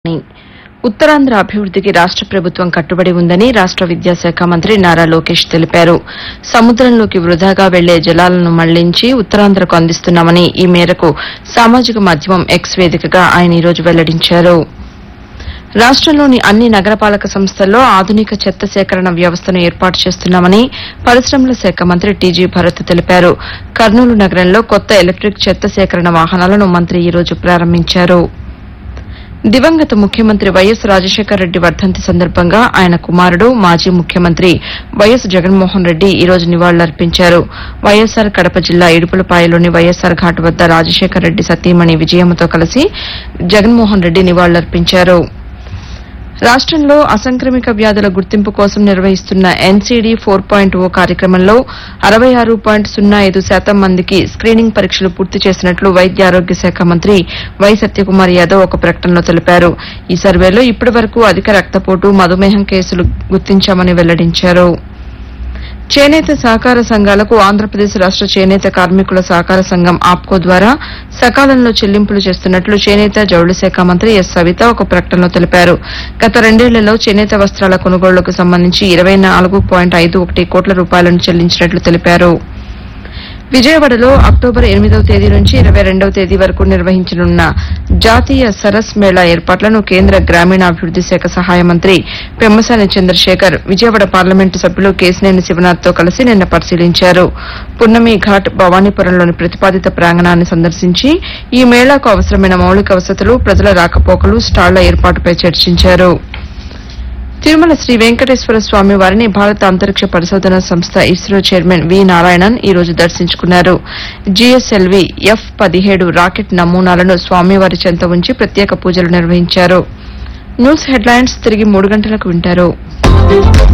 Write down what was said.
అని ఉత్తరాంధ్ర అభివృద్దికి రాష్ట ప్రభుత్వం కట్టుబడి ఉందని రాష్ట విద్యాశాఖ మంత్రి నారా లోకేష్ తెలిపారు సముద్రంలోకి వృధాగా వెళ్లే జలాలను మళ్లించి ఉత్తరాంధ్రకు అందిస్తున్నామని ఈ మేరకు సామాజిక మాధ్యమం ఎక్స్ వేదికగా ఆయన ఈరోజు వెల్లడించారు రాష్టంలోని అన్ని నగరపాలక సంస్థల్లో ఆధునిక చెత్త సేకరణ వ్యవస్థను ఏర్పాటు చేస్తున్నామని పరిశ్రమల శాఖ మంత్రి టీజీ భరత్ తెలిపారు కర్నూలు నగరంలో కొత్త ఎలక్టిక్ చెత్త సేకరణ వాహనాలను మంత్రి ఈ రోజు ప్రారంభించారు దివంగత ముఖ్యమంత్రి వైఎస్ రాజశేఖర రెడ్డి వర్ధంతి సందర్భంగా ఆయన కుమారుడు మాజీ ముఖ్యమంత్రి వైఎస్ జగన్మోహన్ రెడ్డి ఈ రోజు నివాళులర్పించారు వైఎస్సార్ కడప జిల్లా ఇడుపులపాయలోని వైఎస్సార్ ఘాట్ వద్ద రాజశేఖర రెడ్డి సతీమణి విజయమ్మతో కలిసి జగన్మోహన్ రెడ్డి నివాళులర్పించారు రాష్టంలో అసంక్రమిక వ్యాధుల గుర్తింపు కోసం నిర్వహిస్తున్న ఎన్సీడీ ఫోర్ పాయింట్ ఓ కార్యక్రమంలో అరవై ఆరు పాయింట్ సున్నా ఐదు శాతం మందికి స్క్రీనింగ్ పరీక్షలు పూర్తి చేసినట్లు వైద్య ఆరోగ్య శాఖ మంత్రి వై సత్యకుమార్ యాదవ్ ఒక ప్రకటనలో తెలిపారు ఈ సర్వేలో ఇప్పటి వరకు అధిక రక్తపోటు మధుమేహం కేసులు గుర్తించామని వెల్లడించారు చేనేత సహకార సంఘాలకు ఆంధ్రప్రదేశ్ రాష్ట చేనేత కార్మికుల సహకార సంఘం ఆప్కో ద్వారా సకాలంలో చెల్లింపులు చేస్తున్నట్లు చేనేత జౌళి శాఖ మంత్రి ఎస్ సవిత ఒక ప్రకటనలో తెలిపారు గత రెండేళ్లలో చేనేత వస్త్రాల కొనుగోళ్లకు సంబంధించి ఇరవై నాలుగు పాయింట్ ఐదు ఒకటి కోట్ల రూపాయలను చెల్లించినట్లు తెలిపారు విజయవాడలో అక్టోబర్ ఎనిమిదవ తేదీ నుంచి ఇరవై రెండవ తేదీ వరకు నిర్వహించనున్న జాతీయ సరస్ మేళా ఏర్పాట్లను కేంద్ర గ్రామీణాభివృద్ది శాఖ సహాయ మంత్రి పెమ్మసాని చంద్రశేఖర్ విజయవాడ పార్లమెంటు సభ్యులు కేసినేని శివనాథ్తో కలిసి నిన్న పరిశీలించారు పున్నమి ఘాట్ భవానీపురంలోని ప్రతిపాదిత ప్రాంగణాన్ని సందర్శించి ఈ మేళాకు అవసరమైన మౌలిక వసతులు ప్రజల రాకపోకలు స్టాళ్ల ఏర్పాటుపై చర్చించారు తిరుమల శ్రీ వెంకటేశ్వర స్వామి వారిని భారత అంతరిక్ష పరిశోధన సంస్థ ఇస్రో చైర్మన్ వి నారాయణన్ ఈ రోజు దర్శించుకున్నారు జీఎస్ఎల్వి ఎఫ్ పదిహేడు రాకెట్ నమూనాలను స్వామివారి చెంత ఉంచి ప్రత్యేక పూజలు నిర్వహించారు న్యూస్ హెడ్లైన్స్ తిరిగి మూడు గంటలకు వింటారు